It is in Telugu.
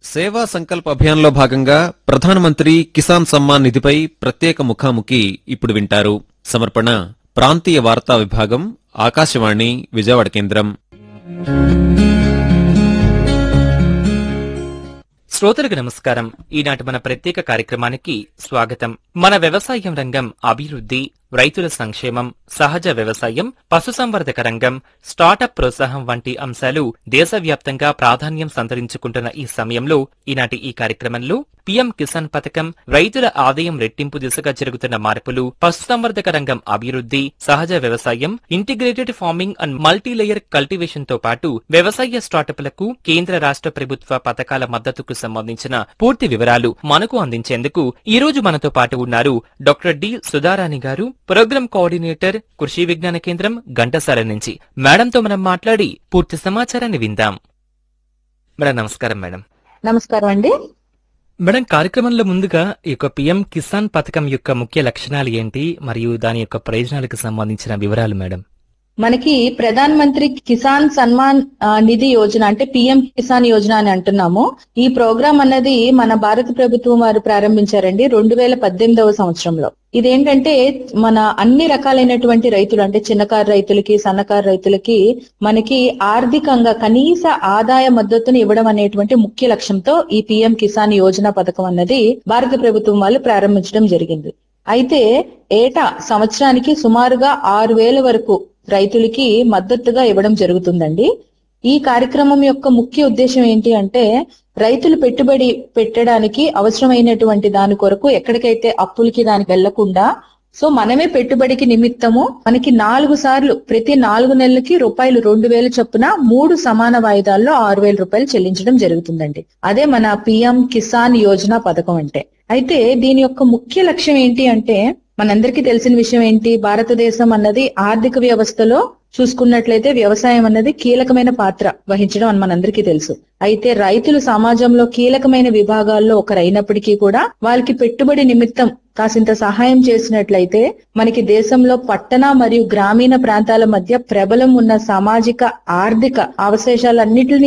సేవా సంకల్ప్ అభియాన్లో భాగంగా ప్రధానమంత్రి కిసాన్ సమ్మాన్ నిధిపై ప్రత్యేక ముఖాముఖి ఇప్పుడు వింటారు సమర్పణ ప్రాంతీయ వార్తా విభాగం ఆకాశవాణి విజయవాడ కేంద్రం శ్రోతలకు నమస్కారం ఈనాటి మన ప్రత్యేక కార్యక్రమానికి స్వాగతం మన వ్యవసాయం రంగం అభివృద్ధి రైతుల సంక్షేమం సహజ వ్యవసాయం పశుసంవర్ధక రంగం స్టార్టప్ ప్రోత్సాహం వంటి అంశాలు దేశవ్యాప్తంగా ప్రాధాన్యం సంతరించుకుంటున్న ఈ సమయంలో ఈనాటి ఈ కార్యక్రమంలో పీఎం కిసాన్ పథకం రైతుల ఆదాయం రెట్టింపు దిశగా జరుగుతున్న మార్పులు పశుసంవర్ధక రంగం అభివృద్ధి సహజ వ్యవసాయం integrated farming and multilayer cultivation తో పాటు వ్యవసాయ స్టార్టప్లకు కేంద్ర రాష్ట్ర ప్రభుత్వ పథకాల మద్దతుకు సంబంధించిన పూర్తి వివరాలు మనకు అందించేందుకు ఈ రోజు మనతో పాటు ఉన్నారు డాక్టర్ డి సుధారాణి గారు ప్రోగ్రామ్ కోఆర్డినేటర్ కృషి విజ్ఞాన కేంద్రం ఘంటసాల నుంచి మేడంతో మనం మాట్లాడి పూర్తి సమాచారాన్ని విందాం మేడం నమస్కారం మేడం నమస్కారం అండి మేడం కార్యక్రమంలో ముందుగా ఈ యొక్క పిఎం కిసాన్ పథకం యొక్క ముఖ్య లక్షణాలు ఏంటి మరియు దాని యొక్క ప్రయోజనాలకు సంబంధించిన వివరాలు మేడం మనకి ప్రధాన్ మంత్రి కిసాన్ సన్మాన్ ఆ, నిధి యోజన అంటే పిఎం కిసాన్ యోజన అని అంటున్నాము ఈ ప్రోగ్రాం అన్నది మన భారత ప్రభుత్వం వారు ప్రారంభించారండి రెండు వేల పద్దెనిమిదవ సంవత్సరంలో ఇదేంటంటే మన అన్ని రకాలైనటువంటి రైతులు అంటే చిన్నకారు రైతులకి సన్నకారు రైతులకి మనకి ఆర్థికంగా కనీస ఆదాయ మద్దతును ఇవ్వడం అనేటువంటి ముఖ్య లక్ష్యంతో ఈ పిఎం కిసాన్ యోజన పథకం అన్నది భారత ప్రభుత్వం వాళ్ళు ప్రారంభించడం జరిగింది అయితే ఏటా సంవత్సరానికి సుమారుగా ఆరు వేల వరకు రైతులకి మద్దతుగా ఇవ్వడం జరుగుతుందండి ఈ కార్యక్రమం యొక్క ముఖ్య ఉద్దేశం ఏంటి అంటే రైతులు పెట్టుబడి పెట్టడానికి అవసరమైనటువంటి దాని కొరకు ఎక్కడికైతే అప్పులకి దానికి వెళ్లకుండా సో మనమే పెట్టుబడికి నిమిత్తము మనకి నాలుగు సార్లు ప్రతి నాలుగు నెలలకి రూపాయలు రెండు వేలు చొప్పున మూడు సమాన వాయిదాల్లో ఆరు వేల రూపాయలు చెల్లించడం జరుగుతుందండి అదే మన పిఎం కిసాన్ యోజన పథకం అంటే అయితే దీని యొక్క ముఖ్య లక్ష్యం ఏంటి అంటే మనందరికీ తెలిసిన విషయం ఏంటి భారతదేశం అన్నది ఆర్థిక వ్యవస్థలో చూసుకున్నట్లయితే వ్యవసాయం అన్నది కీలకమైన పాత్ర వహించడం అని మనందరికీ తెలుసు అయితే రైతులు సమాజంలో కీలకమైన విభాగాల్లో ఒకరైనప్పటికీ కూడా వాళ్ళకి పెట్టుబడి నిమిత్తం కాసింత సహాయం చేసినట్లయితే మనకి దేశంలో పట్టణ మరియు గ్రామీణ ప్రాంతాల మధ్య ప్రబలం ఉన్న సామాజిక ఆర్థిక అవశేషాలన్నిటిని